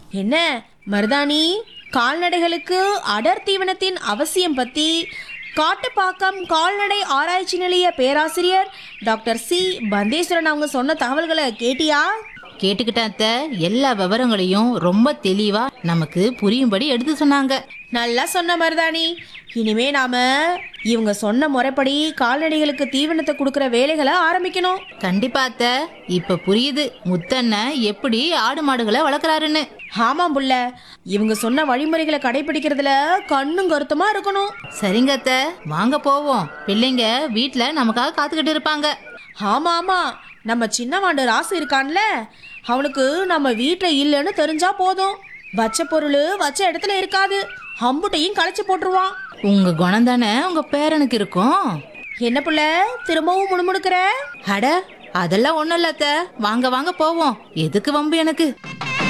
என்ன மருதாணி கால்நடைகளுக்கு அடர் தீவனத்தின் அவசியம் பத்தி காட்டுப்பாக்கம் கால்நடை ஆராய்ச்சி நிலைய பேராசிரியர் டாக்டர் சி பந்தேஸ்வரன் அவங்க சொன்ன தகவல்களை கேட்டியா கேட்டுக்கிட்டேன் அத்தை எல்லா விவரங்களையும் ரொம்ப தெளிவா நமக்கு புரியும்படி எடுத்து சொன்னாங்க நல்லா சொன்ன மருதாணி இனிமே நாம இவங்க சொன்ன முறைப்படி கால்நடைகளுக்கு தீவனத்தை கொடுக்குற வேலைகளை ஆரம்பிக்கணும் கண்டிப்பா அத்தை இப்ப புரியுது முத்தண்ணன் எப்படி ஆடு மாடுகளை வளர்க்குறாருன்னு ஆமாம் புள்ள இவங்க சொன்ன வழிமுறைகளை கடைபிடிக்கிறதுல கண்ணும் கருத்துமா இருக்கணும் சரிங்க அத்தை வாங்க போவோம் பிள்ளைங்க வீட்ல நமக்காக காத்துக்கிட்டு இருப்பாங்க ஆமா ஆமா நம்ம சின்னவாண்டு ராசு இருக்கான்ல அவனுக்கு நம்ம வீட்டில் இல்லைன்னு தெரிஞ்சா போதும் வச்ச பொருள் வச்ச இடத்துல இருக்காது அம்புட்டையும் களைச்சு போட்டுருவான் உங்க குணம் தானே உங்க பேரனுக்கு இருக்கும் என்ன புள்ள திரும்பவும் முணுமுணுக்கிற அட அதெல்லாம் ஒண்ணும் இல்ல அத்தை வாங்க வாங்க போவோம் எதுக்கு வம்பு எனக்கு